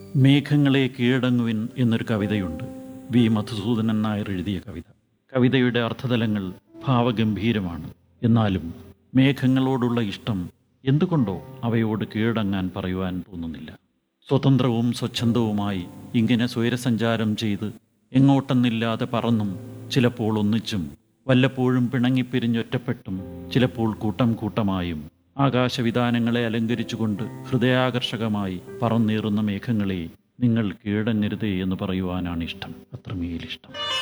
മേഘങ്ങളെ കീഴടങ്ങുവിൻ എന്നൊരു കവിതയുണ്ട് വി മധുസൂദനൻ നായർ എഴുതിയ കവിത കവിതയുടെ അർത്ഥതലങ്ങൾ ഭാവഗംഭീരമാണ് എന്നാലും മേഘങ്ങളോടുള്ള ഇഷ്ടം എന്തുകൊണ്ടോ അവയോട് കീഴടങ്ങാൻ പറയുവാൻ തോന്നുന്നില്ല സ്വതന്ത്രവും സ്വച്ഛന്തവുമായി ഇങ്ങനെ സ്വൈരസഞ്ചാരം ചെയ്ത് എങ്ങോട്ടെന്നില്ലാതെ പറന്നും ചിലപ്പോൾ ഒന്നിച്ചും വല്ലപ്പോഴും പിണങ്ങിപ്പിരിഞ്ഞൊറ്റപ്പെട്ടും ചിലപ്പോൾ കൂട്ടം കൂട്ടമായും ആകാശവിധാനങ്ങളെ അലങ്കരിച്ചുകൊണ്ട് ഹൃദയാകർഷകമായി പറന്നേറുന്ന മേഘങ്ങളെ നിങ്ങൾ കീഴടങ്ങരുതേ എന്ന് പറയുവാനാണ് ഇഷ്ടം അത്രമേലിഷ്ടം